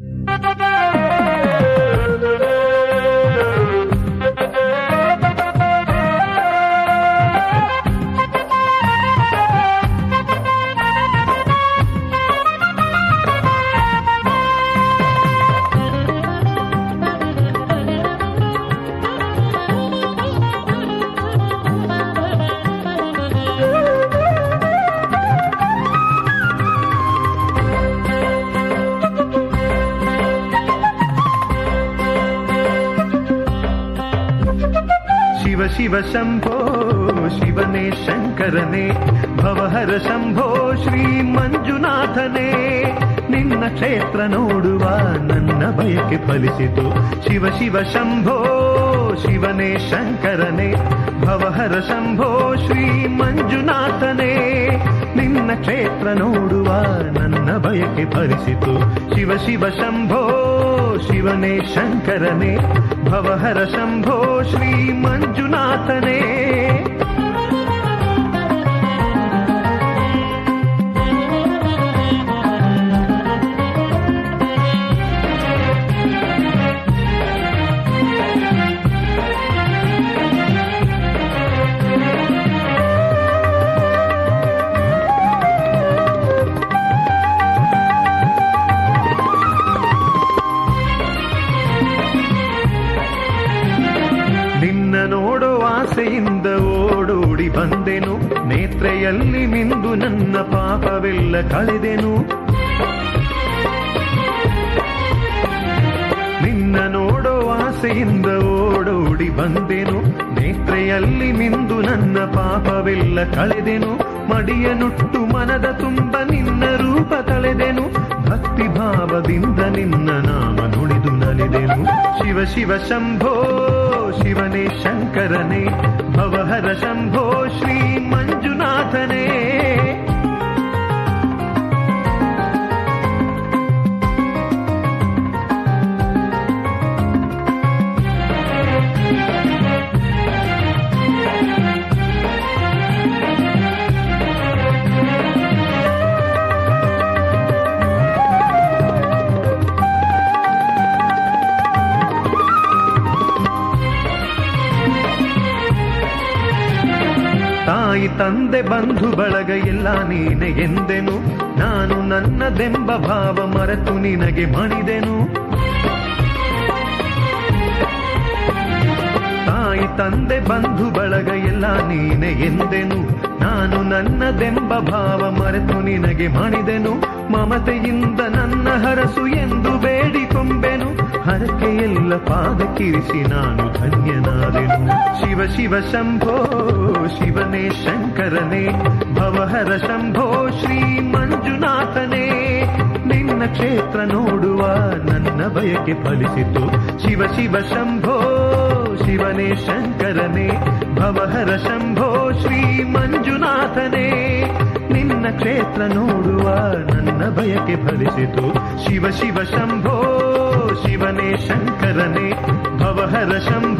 ಶಿವ ಶಿವ ಶಂಭೋ ಶಿವನೇ ಶಂಕರನೇ ಭವಹರ ಶಂಭೋ ಶ್ರೀ ಮಂಜುನಾಥನೇ ನಿನ್ನ ಕ್ಷೇತ್ರ ನೋಡುವ ನನ್ನ ಬಯಕೆ ಫಲಿಸಿತು ಶಿವ ಶಿವ ಶಂಭೋ ಶಿವನೇ ಶಂಕರನೇ ಭವಹರ ಶಂಭೋ ಶ್ರೀ ಮಂಜುನಾಥನೇ ನಿನ್ನ ಕ್ಷೇತ್ರ ನೋಡುವ ನನ್ನ ಬಯಕೆ ಫಲಿಸಿತು ಶಿವ ಶಿವ ಶಂಭೋ ಶಿವನೇ ಶಂಕರನೇ ಭವಹರ ಶಂಭೋ ಶ್ರೀ ಮಂಜುನಾಥನೇ ನಿನ್ನ ನೋಡೋ ಆಸೆಯಿಂದ ಓಡೋಡಿ ಬಂದೆನು ನೇತ್ರೆಯಲ್ಲಿ ಮಿಂದು ನನ್ನ ಪಾಪವೆಲ್ಲ ಕಳೆದೆನು ನಿನ್ನ ನೋಡೋ ಆಸೆಯಿಂದ ಓಡೋಡಿ ಬಂದೆನು ನೇತ್ರೆಯಲ್ಲಿ ಮಿಂದು ನನ್ನ ಪಾಪವೆಲ್ಲ ಕಳೆದೆನು ಮಡಿಯನುಟ್ಟು ಮನದ ತುಂಬ ನಿನ್ನ ರೂಪ ತಳೆದೆನು ಭಕ್ತಿ ಭಾವದಿಂದ ನಿನ್ನ ನಾಮ ನುಡಿದು ನಲಿದೆನು ಶಿವ ಶಿವ ಶಂಭೋ ಶಿವನೇ ಶಂಕರನೇ ಭವಹರ ಶಂಭೋ ಶ್ರೀ ಮಂಜುನಾಥನೇ ತಾಯಿ ತಂದೆ ಬಂಧು ಬಳಗ ಎಲ್ಲ ನೀನೆ ಎಂದೆನು ನಾನು ನನ್ನದೆಂಬ ಭಾವ ಮರೆತು ನಿನಗೆ ಮಣಿದೆನು ತಾಯಿ ತಂದೆ ಬಂಧು ಬಳಗ ಎಲ್ಲ ನೀನೆ ಎಂದೆನು ನಾನು ನನ್ನದೆಂಬ ಭಾವ ಮರೆತು ನಿನಗೆ ಮಣಿದೆನು ಮಮತೆಯಿಂದ ನನ್ನ ಹರಸು ಎಂದು ಬೇಡಿಕೊಂಬೆನು ಹರಕೆಯೆಲ್ಲ ಪಾದಕ್ಕಿರಿಸಿ ನಾನು ಧನ್ಯನಾದೆನು ಶಿವ ಶಿವ ಶಂಭೋ ಶಿವನೇ ಶಂಕರನೇ ಭವಹರ ಶಂಭೋ ಶ್ರೀ ಮಂಜುನಾಥನೇ ನಿನ್ನ ಕ್ಷೇತ್ರ ನೋಡುವ ನನ್ನ ಬಯಕೆ ಫಲಿಸಿತು ಶಿವ ಶಿವ ಶಂಭೋ ಶಿವನೇ ಶಂಕರನೇ ಭವಹರ ಶಂಭೋ ಶ್ರೀ ಮಂಜುನಾಥನೇ ನಿನ್ನ ಕ್ಷೇತ್ರ ನೋಡುವ ನನ್ನ ಬಯಕೆ ಫಲಿಸಿತು ಶಿವ ಶಿವ ಶಂಭೋ ಶಿವನೇ ಶಂಕರನೇ ಭವಹರ ಶಂಭೋ